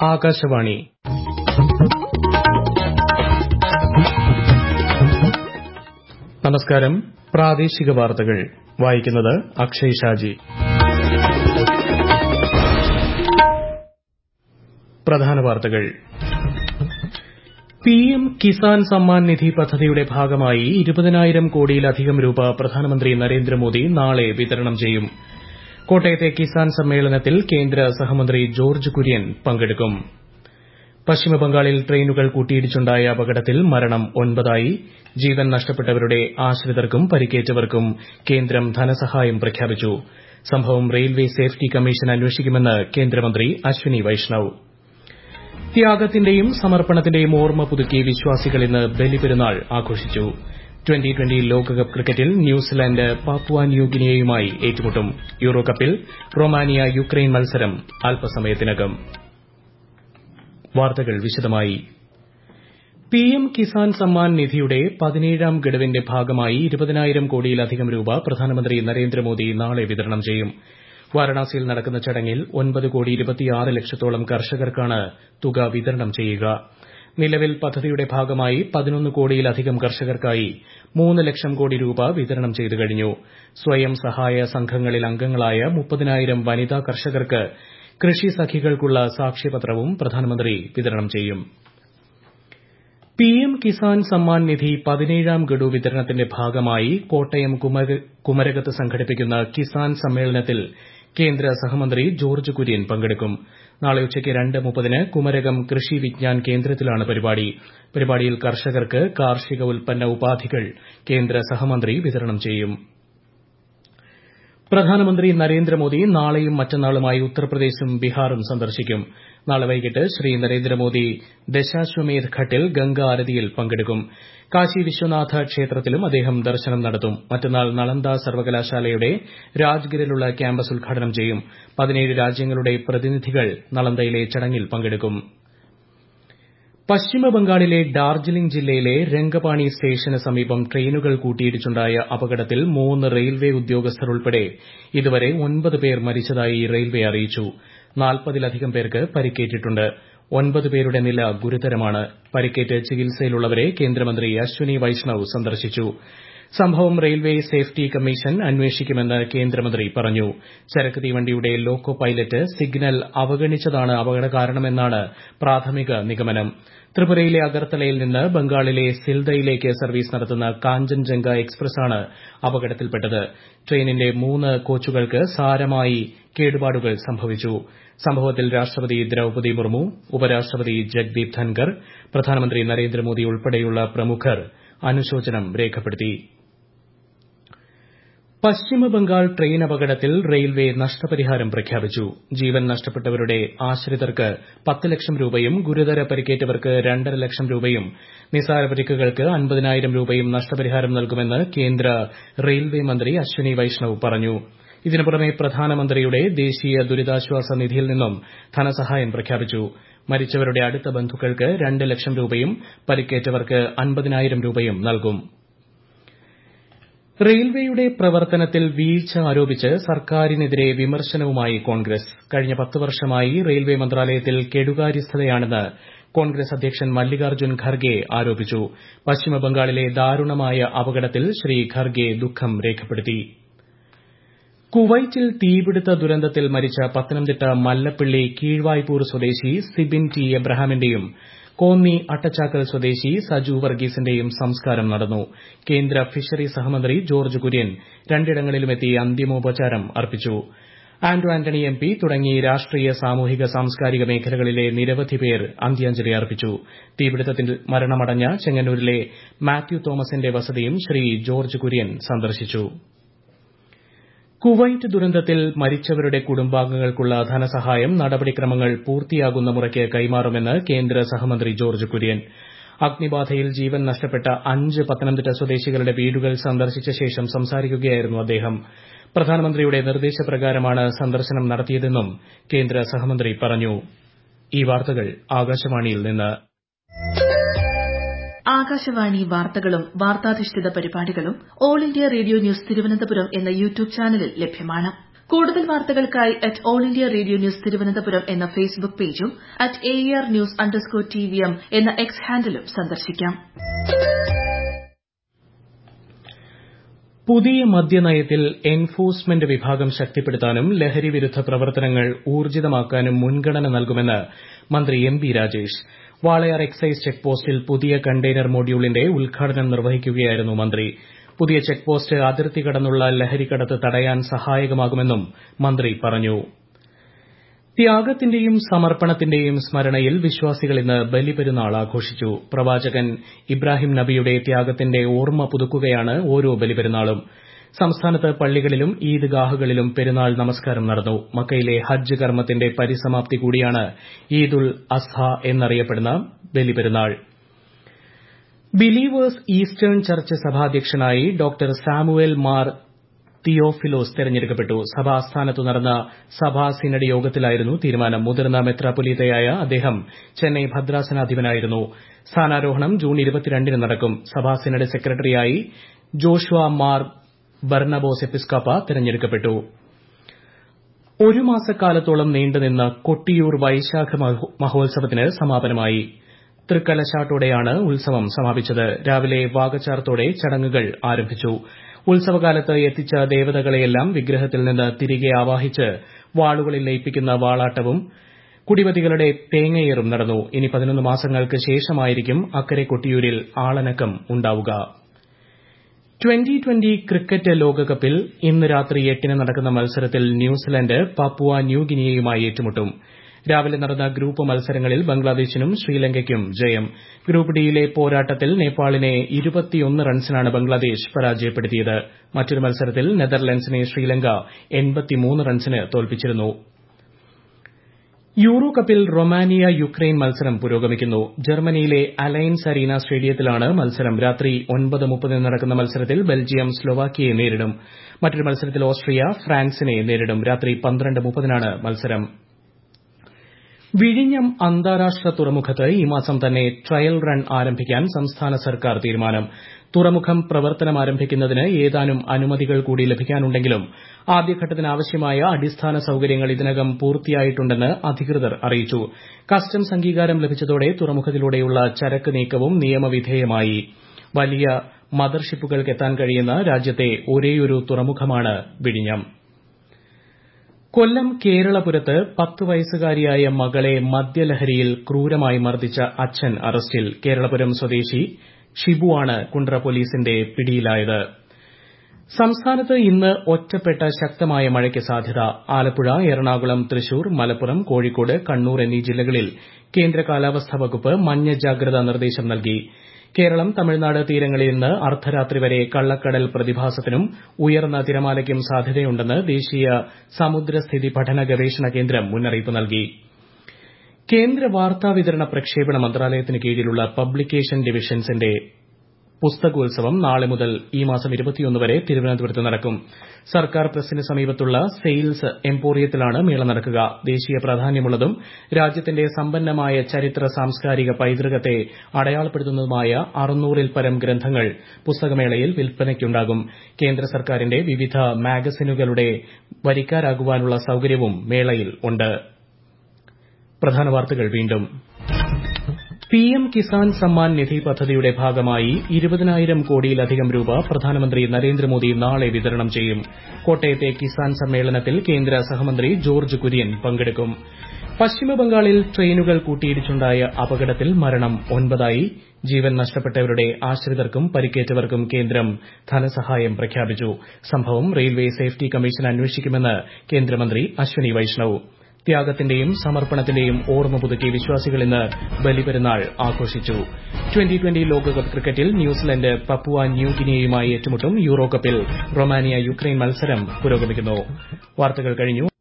ആകാശവാണി നമസ്കാരം പ്രാദേശിക വാർത്തകൾ വായിക്കുന്നത് അക്ഷയ് ഷാജി പ്രധാന വാർത്തകൾ പിഎം കിസാൻ സമ്മാൻ നിധി പദ്ധതിയുടെ ഭാഗമായി ഇരുപതിനായിരം കോടിയിലധികം രൂപ പ്രധാനമന്ത്രി നരേന്ദ്രമോദി നാളെ വിതരണം ചെയ്യും കോട്ടയത്തെ കിസാൻ സമ്മേളനത്തിൽ കേന്ദ്ര സഹമന്ത്രി ജോർജ്ജ് കുര്യൻ പങ്കെടുക്കും പശ്ചിമബംഗാളിൽ ട്രെയിനുകൾ കൂട്ടിയിടിച്ചുണ്ടായ അപകടത്തിൽ മരണം ഒൻപതായി ജീവൻ നഷ്ടപ്പെട്ടവരുടെ ആശ്രിതർക്കും പരിക്കേറ്റവർക്കും കേന്ദ്രം ധനസഹായം പ്രഖ്യാപിച്ചു സംഭവം റെയിൽവേ സേഫ്റ്റി കമ്മീഷൻ അന്വേഷിക്കുമെന്ന് കേന്ദ്രമന്ത്രി അശ്വിനി വൈഷ്ണവ് ത്യാഗത്തിന്റെയും സമർപ്പണത്തിന്റെയും ഓർമ്മ പുതുക്കി വിശ്വാസികൾ ഇന്ന് ബലിപെരുന്നാൾ ആഘോഷിച്ചു ട്വന്റി ട്വന്റി ലോകകപ്പ് ക്രിക്കറ്റിൽ ന്യൂസിലാന്റ് പാപ്പുവ ന്യൂഗിനിയയുമായി ഏറ്റുമുട്ടും യൂറോകപ്പിൽ റൊമാനിയ യുക്രൈൻ മത്സരം അല്പസമയത്തിനകം വാർത്തകൾ വിശദമായി പിഎം കിസാൻ സമ്മാൻ നിധിയുടെ പതിനേഴാം ഗഡുവിന്റെ ഭാഗമായി ഇരുപതിനായിരം കോടിയിലധികം രൂപ പ്രധാനമന്ത്രി നരേന്ദ്രമോദി നാളെ വിതരണം ചെയ്യും വാരണാസിയിൽ നടക്കുന്ന ചടങ്ങിൽ ഒൻപത് കോടി ഇരുപത്തിയാറ് ലക്ഷത്തോളം കർഷകർക്കാണ് തുക വിതരണം ചെയ്യുക നിലവിൽ പദ്ധതിയുടെ ഭാഗമായി പതിനൊന്ന് കോടിയിലധികം കർഷകർക്കായി മൂന്ന് ലക്ഷം കോടി രൂപ വിതരണം ചെയ്തു കഴിഞ്ഞു സ്വയം സഹായ സംഘങ്ങളിൽ അംഗങ്ങളായ മുപ്പതിനായിരം വനിതാ കർഷകർക്ക് കൃഷി സഖികൾക്കുള്ള സാക്ഷ്യപത്രവും പ്രധാനമന്ത്രി വിതരണം ചെയ്യും പിഎം കിസാൻ സമ്മാൻ നിധി പതിനേഴാം ഗഡു വിതരണത്തിന്റെ ഭാഗമായി കോട്ടയം കുമരകത്ത് സംഘടിപ്പിക്കുന്ന കിസാൻ സമ്മേളനത്തിൽ കേന്ദ്ര സഹമന്ത്രി ജോർജ്ജ് കുര്യൻ പങ്കെടുക്കും നാളെ ഉച്ചയ്ക്ക് രണ്ട് മുപ്പതിന് കുമരകം കൃഷി വിജ്ഞാൻ കേന്ദ്രത്തിലാണ് പരിപാടി പരിപാടിയിൽ കർഷകർക്ക് കാർഷിക ഉൽപ്പന്ന ഉപാധികൾ കേന്ദ്ര സഹമന്ത്രി വിതരണം ചെയ്യും പ്രധാനമന്ത്രി നരേന്ദ്രമോദി നാളെയും മറ്റന്നാളുമായി ഉത്തർപ്രദേശും ബീഹാറും സന്ദർശിക്കും നാളെ വൈകിട്ട് ശ്രീ നരേന്ദ്രമോദി ദശാശ്വമേധ് ഘട്ടിൽ ഗംഗ ആരതിയിൽ പങ്കെടുക്കും കാശി വിശ്വനാഥ ക്ഷേത്രത്തിലും അദ്ദേഹം ദർശനം നടത്തും മറ്റന്നാൾ നളന്ദ സർവകലാശാലയുടെ രാജ്ഗിരിലുള്ള ക്യാമ്പസ് ഉദ്ഘാടനം ചെയ്യും പതിനേഴ് രാജ്യങ്ങളുടെ പ്രതിനിധികൾ നളന്ദയിലെ ചടങ്ങിൽ പങ്കെടുക്കും പശ്ചിമബംഗാളിലെ ഡാർജിലിംഗ് ജില്ലയിലെ രംഗപാണി സ്റ്റേഷന് സമീപം ട്രെയിനുകൾ കൂട്ടിയിടിച്ചുണ്ടായ അപകടത്തിൽ മൂന്ന് റെയിൽവേ ഉദ്യോഗസ്ഥർ ഉൾപ്പെടെ ഇതുവരെ ഒൻപത് പേർ മരിച്ചതായി റെയിൽവേ അറിയിച്ചു നാൽപ്പതിലധികം പേർക്ക് പരിക്കേറ്റിട്ടുണ്ട് ഒൻപത് പേരുടെ നില ഗുരുതരമാണ് പരിക്കേറ്റ് ചികിത്സയിലുള്ളവരെ കേന്ദ്രമന്ത്രി അശ്വിനി വൈഷ്ണവ് സന്ദർശിച്ചു സംഭവം റെയിൽവേ സേഫ്റ്റി കമ്മീഷൻ അന്വേഷിക്കുമെന്ന് കേന്ദ്രമന്ത്രി പറഞ്ഞു ചരക്ക് തീവണ്ടിയുടെ ലോക്കോ പൈലറ്റ് സിഗ്നൽ അവഗണിച്ചതാണ് അപകടകാരണമെന്നാണ് പ്രാഥമിക നിഗമനം ത്രിപുരയിലെ അഗർത്തലയിൽ നിന്ന് ബംഗാളിലെ സിൽദയിലേക്ക് സർവീസ് നടത്തുന്ന കാഞ്ചൻജംഗ എക്സ്പ്രസാണ് അപകടത്തിൽപ്പെട്ടത് ട്രെയിനിന്റെ മൂന്ന് കോച്ചുകൾക്ക് സാരമായി കേടുപാടുകൾ സംഭവിച്ചു സംഭവത്തിൽ രാഷ്ട്രപതി ദ്രൌപതി മുർമു ഉപരാഷ്ട്രപതി ജഗ്ദീപ് ധൻകർ പ്രധാനമന്ത്രി നരേന്ദ്രമോദി ഉൾപ്പെടെയുള്ള പ്രമുഖർ അനുശോചനം രേഖപ്പെടുത്തി പശ്ചിമബംഗാൾ ട്രെയിൻ അപകടത്തിൽ റെയിൽവേ നഷ്ടപരിഹാരം പ്രഖ്യാപിച്ചു ജീവൻ നഷ്ടപ്പെട്ടവരുടെ ആശ്രിതർക്ക് പത്ത് ലക്ഷം രൂപയും ഗുരുതര പരിക്കേറ്റവർക്ക് രണ്ടര ലക്ഷം രൂപയും നിസാര പരിക്കുകൾക്ക് അൻപതിനായിരം രൂപയും നഷ്ടപരിഹാരം നൽകുമെന്ന് കേന്ദ്ര റെയിൽവേ മന്ത്രി അശ്വിനി വൈഷ്ണവ് പറഞ്ഞു ഇതിനു പുറമെ പ്രധാനമന്ത്രിയുടെ ദേശീയ ദുരിതാശ്വാസ നിധിയിൽ നിന്നും ധനസഹായം പ്രഖ്യാപിച്ചു മരിച്ചവരുടെ അടുത്ത ബന്ധുക്കൾക്ക് രണ്ട് ലക്ഷം രൂപയും പരിക്കേറ്റവർക്ക് അൻപതിനായിരം രൂപയും നൽകും റെയിൽവേയുടെ പ്രവർത്തനത്തിൽ വീഴ്ച ആരോപിച്ച് സർക്കാരിനെതിരെ വിമർശനവുമായി കോൺഗ്രസ് കഴിഞ്ഞ പത്ത് വർഷമായി റെയിൽവേ മന്ത്രാലയത്തിൽ കെടുകാര്യസ്ഥതയാണെന്ന് കോൺഗ്രസ് അധ്യക്ഷൻ മല്ലികാർജ്ജുൻ ഖർഗെ ആരോപിച്ചു പശ്ചിമബംഗാളിലെ ദാരുണമായ അപകടത്തിൽ ശ്രീ ഖർഗെ ദുഃഖം രേഖപ്പെടുത്തി കുവൈറ്റിൽ തീപിടുത്ത ദുരന്തത്തിൽ മരിച്ച പത്തനംതിട്ട മല്ലപ്പള്ളി കീഴ്വായ്പൂർ സ്വദേശി സിബിൻ ടി എബ്രഹാമിന്റെയും കോന്നി അട്ടച്ചാക്കൽ സ്വദേശി സജു വർഗീസിന്റെയും സംസ്കാരം നടന്നു കേന്ദ്ര ഫിഷറി സഹമന്ത്രി ജോർജ്ജ് കുര്യൻ രണ്ടിടങ്ങളിലുമെത്തി അന്തിമോപചാരം അർപ്പിച്ചു ആന്റോ ആന്റണി എം പി തുടങ്ങി രാഷ്ട്രീയ സാമൂഹിക സാംസ്കാരിക മേഖലകളിലെ നിരവധി പേർ അന്ത്യാഞ്ജലി അർപ്പിച്ചു തീപിടുത്തത്തിൽ മരണമടഞ്ഞ ചെങ്ങന്നൂരിലെ മാത്യു തോമസിന്റെ വസതിയും ശ്രീ ജോർജ്ജ് കുര്യൻ സന്ദർശിച്ചു കുവൈറ്റ് ദുരന്തത്തിൽ മരിച്ചവരുടെ കുടുംബാംഗങ്ങൾക്കുള്ള ധനസഹായം നടപടിക്രമങ്ങൾ പൂർത്തിയാകുന്ന മുറയ്ക്ക് കൈമാറുമെന്ന് കേന്ദ്ര സഹമന്ത്രി ജോർജ്ജ് കുര്യൻ അഗ്നിബാധയിൽ ജീവൻ നഷ്ടപ്പെട്ട അഞ്ച് പത്തനംതിട്ട സ്വദേശികളുടെ വീടുകൾ സന്ദർശിച്ച ശേഷം സംസാരിക്കുകയായിരുന്നു അദ്ദേഹം പ്രധാനമന്ത്രിയുടെ നിർദ്ദേശപ്രകാരമാണ് സന്ദർശനം നടത്തിയതെന്നും കേന്ദ്ര സഹമന്ത്രി പറഞ്ഞു ഈ വാർത്തകൾ ആകാശവാണിയിൽ നിന്ന് ആകാശവാണി വാർത്തകളും വാർത്താധിഷ്ഠിത പരിപാടികളും All India Radio news Thiruvananthapuram എന്ന യൂട്യൂബ് ചാനലിൽ ലഭ്യമാണ് കൂടുതൽ വാർത്തകൾക്കായി at All India Radio news Thiruvananthapuram എന്ന ഫേസ്ബുക്ക് പേജും at A R news underscore T V M എന്ന എക്സ് ഹാൻഡിലും സന്ദർശിക്കാം പുതിയ മദ്യനയത്തിൽ എൻഫോഴ്സ്മെന്റ് വിഭാഗം ശക്തിപ്പെടുത്താനും ലഹരി വിരുദ്ധ പ്രവർത്തനങ്ങൾ ഊർജിതമാക്കാനും മുൻഗണന നൽകുമെന്ന് മന്ത്രി M B Rajesh Walayar excise check പോസ്റ്റിൽ പുതിയ കണ്ടെയ്നർ മൊഡ്യൂളിന്റെ ഉദ്ഘാടനം നിർവഹിക്കുകയായിരുന്നു മന്ത്രി പുതിയ ചെക്ക് പോസ്റ്റ് അതിർത്തി കടന്നുള്ള ലഹരിക്കടത്ത് തടയാൻ സഹായകമാകുമെന്നും മന്ത്രി പറഞ്ഞു ത്യാഗത്തിന്റെയും സമർപ്പണത്തിന്റെയും സ്മരണയിൽ വിശ്വാസികൾ ഇന്ന് ബലിപെരുന്നാൾ ആഘോഷിച്ചു പ്രവാചകൻ ഇബ്രാഹിം നബിയുടെ ത്യാഗത്തിന്റെ ഓർമ്മ പുതുക്കുകയാണ് ഓരോ ബലിപെരുന്നാളും സംസ്ഥാനത്ത് പള്ളികളിലും ഈദ്ഗാഹുകളിലും പെരുന്നാൾ നമസ്കാരം നടന്നു മക്കയിലെ ഹജ്ജ് കർമ്മത്തിന്റെ പരിസമാപ്തി കൂടിയാണ് ഈദ് ഉൽ അസ്ഹ എന്നറിയപ്പെടുന്ന ബലിപെരുന്നാൾ ബിലീവേഴ്സ് ഈസ്റ്റേൺ ചർച്ച് സഭാധ്യക്ഷനായി ഡോക്ടർ സാമുവേൽ മാർ തിയോഫിലോസ് തെരഞ്ഞെടുക്കപ്പെട്ടു സഭാ ആസ്ഥാനത്ത് നടന്ന സഭാ സിനഡ് യോഗത്തിലായിരുന്നു തീരുമാനം മുതിർന്ന മെത്രാപ്പൊലീത്തയായ അദ്ദേഹം ചെന്നൈ ഭദ്രാസനാധിപനായിരുന്നു സ്ഥാനാരോഹണം ജൂൺ ഇരുപത്തിരണ്ടിന് നടക്കും സഭാ സിനഡ് സെക്രട്ടറിയായി ജോഷുവ മാർ ബർണബോസ് എപ്പിസ്കോപ്പ തെരഞ്ഞെടുക്കപ്പെട്ടു ഒരു മാസക്കാലത്തോളം നീണ്ടുനിന്ന കൊട്ടിയൂർ വൈശാഖ മഹോത്സവത്തിന് സമാപനമായി തൃക്കലശാട്ടോടെയാണ് ഉത്സവം സമാപിച്ചത് രാവിലെ വാകച്ചാർത്തോടെ ചടങ്ങുകൾ ആരംഭിച്ചു ഉത്സവകാലത്ത് എത്തിച്ച ദേവതകളെയെല്ലാം വിഗ്രഹത്തിൽ നിന്ന് തിരികെ ആവാഹിച്ച് വാളുകളിൽ ലയിപ്പിക്കുന്ന വാളാട്ടവും കുടിവതികളുടെ തേങ്ങയേറും നടന്നു ഇനി പതിനൊന്ന് മാസങ്ങൾക്ക് ശേഷമായിരിക്കും അക്കരെ കൊട്ടിയൂരിൽ ആളനക്കം ഉണ്ടാവുക ട്വന്റി ട്വന്റി ക്രിക്കറ്റ് ലോകകപ്പിൽ ഇന്ന് രാത്രി എട്ടിന് നടക്കുന്ന മത്സരത്തിൽ ന്യൂസിലൻഡ് പപ്പുവ ന്യൂഗിനിയയുമായി ഏറ്റുമുട്ടും രാവിലെ നടന്ന ഗ്രൂപ്പ് മത്സരങ്ങളിൽ ബംഗ്ലാദേശിനും ശ്രീലങ്കയ്ക്കും ജയം ഗ്രൂപ്പ് ഡിയിലെ പോരാട്ടത്തിൽ നേപ്പാളിനെ റൺസിനാണ് ബംഗ്ലാദേശ് പരാജയപ്പെടുത്തിയത് മറ്റൊരു മത്സരത്തിൽ നെതർലൻഡ്സിനെ ശ്രീലങ്ക റൺസിന് തോൽപ്പിച്ചിരുന്നു യൂറോ കപ്പിൽ റൊമാനിയ യുക്രൈൻ മത്സരം പുരോഗമിക്കുന്നു ജർമ്മനിയിലെ അലയൻസ് അരീന സ്റ്റേഡിയത്തിലാണ് മത്സരം രാത്രി ഒൻപത് മുപ്പതിന് നടക്കുന്ന മത്സരത്തിൽ ബെൽജിയം സ്ലൊവാക്കിയയെ നേരിടും മറ്റൊരു മത്സരത്തിൽ ഓസ്ട്രിയ ഫ്രാൻസിനെ നേരിടും രാത്രി പന്ത്രണ്ട് മുപ്പതിനാണ് മത്സരം വിഴിഞ്ഞം അന്താരാഷ്ട്ര തുറമുഖത്ത് ഈ മാസം തന്നെ ട്രയൽ റൺ ആരംഭിക്കാൻ സംസ്ഥാന സർക്കാർ തീരുമാനം തുറമുഖം പ്രവർത്തനം ആരംഭിക്കുന്നതിന് ഏതാനും അനുമതികൾ കൂടി ലഭിക്കാനുണ്ടെങ്കിലും ആദ്യഘട്ടത്തിന് ആവശ്യമായ അടിസ്ഥാന സൌകര്യങ്ങൾ ഇതിനകം പൂർത്തിയായിട്ടുണ്ടെന്ന് അധികൃതർ അറിയിച്ചു കസ്റ്റംസ് അംഗീകാരം ലഭിച്ചതോടെ തുറമുഖത്തിലൂടെയുള്ള ചരക്ക് നീക്കവും നിയമവിധേയമായി വലിയ മദർഷിപ്പുകൾക്ക് എത്താൻ കഴിയുന്ന രാജ്യത്തെ ഒരേയൊരു തുറമുഖമാണ് വിഴിഞ്ഞം കൊല്ലം കേരളപുരത്ത് പത്ത് വയസ്സുകാരിയായ മകളെ മദ്യലഹരിയിൽ ക്രൂരമായി മർദ്ദിച്ച അച്ഛൻ അറസ്റ്റിൽ കേരളപുരം സ്വദേശി ഷിബുവാണ് കുണ്ട്ര പോലീസിന്റെ പിടിയിലായത് സംസ്ഥാനത്ത് ഇന്ന് ഒറ്റപ്പെട്ട ശക്തമായ മഴയ്ക്ക് സാധ്യത ആലപ്പുഴ എറണാകുളം തൃശൂർ മലപ്പുറം കോഴിക്കോട് കണ്ണൂർ എന്നീ ജില്ലകളിൽ കേന്ദ്ര കാലാവസ്ഥാ വകുപ്പ് മഞ്ഞ ജാഗ്രതാ നിർദ്ദേശം നൽകി കേരളം തമിഴ്നാട് തീരങ്ങളിൽ ഇന്ന് അർദ്ധരാത്രി വരെ കള്ളക്കടൽ പ്രതിഭാസത്തിനും ഉയർന്ന തിരമാലയ്ക്കും സാധ്യതയുണ്ടെന്ന് ദേശീയ സമുദ്രസ്ഥിതി പഠന ഗവേഷണ കേന്ദ്രം മുന്നറിയിപ്പ് നൽകി കേന്ദ്ര വാർത്താവിതരണ പ്രക്ഷേപണ മന്ത്രാലയത്തിന് കീഴിലുള്ള പബ്ലിക്കേഷൻ ഡിവിഷൻസിന്റെ പുസ്തകോത്സവം നാളെ മുതൽ ഈ മാസം വരെ തിരുവനന്തപുരത്ത് നടക്കും സർക്കാർ പ്രസിന് സമീപത്തുള്ള സെയിൽസ് എംപോറിയത്തിലാണ് മേള നടക്കുക ദേശീയ പ്രാധാന്യമുള്ളതും രാജ്യത്തിന്റെ സമ്പന്നമായ ചരിത്ര സാംസ്കാരിക പൈതൃകത്തെ അടയാളപ്പെടുത്തുന്നതുമായ അറുന്നൂറിൽ പരം ഗ്രന്ഥങ്ങൾ പുസ്തകമേളയിൽ വിൽപ്പനയ്ക്കുണ്ടാകും കേന്ദ്ര സർക്കാരിന്റെ വിവിധ മാഗസിനുകളുടെ വരിക്കാരാകുവാനുള്ള സൌകര്യവും മേളയിൽ ഉണ്ട് പ്രധാന വാർത്തകൾ വീണ്ടും പിഎം കിസാൻ സമ്മാൻ നിധി പദ്ധതിയുടെ ഭാഗമായി ഇരുപതിനായിരം കോടിയിലധികം രൂപ പ്രധാനമന്ത്രി നരേന്ദ്രമോദി നാളെ വിതരണം ചെയ്യും കോട്ടയത്തെ കിസാൻ സമ്മേളനത്തിൽ കേന്ദ്ര സഹമന്ത്രി ജോർജ് കുര്യൻ പങ്കെടുക്കും പശ്ചിമബംഗാളിൽ ട്രെയിനുകൾ കൂട്ടിയിടിച്ചുണ്ടായ അപകടത്തിൽ മരണം ഒൻപതായി ജീവൻ നഷ്ടപ്പെട്ടവരുടെ ആശ്രിതർക്കും പരിക്കേറ്റവർക്കും കേന്ദ്രം ധനസഹായം പ്രഖ്യാപിച്ചു സംഭവം റെയിൽവേ സേഫ്റ്റി കമ്മീഷൻ അന്വേഷിക്കുമെന്ന് കേന്ദ്രമന്ത്രി അശ്വനി വൈഷ്ണവ് ത്യാഗത്തിന്റെയും സമർപ്പണത്തിന്റെയും ഓർമ്മ പുതുക്കി വിശ്വാസികൾ ഇന്ന് ബലിപെരുന്നാൾ ആഘോഷിച്ചു ട്വന്റി ട്വന്റി ലോകകപ്പ് ക്രിക്കറ്റിൽ ന്യൂസിലൻഡ് പപ്പുവ ന്യൂഗിനിയയുമായി ഏറ്റുമുട്ടും യൂറോ കപ്പിൽ റൊമാനിയ യുക്രൈൻ മത്സരം പുരോഗമിക്കുന്നു വാർത്തകൾ കഴിഞ്ഞു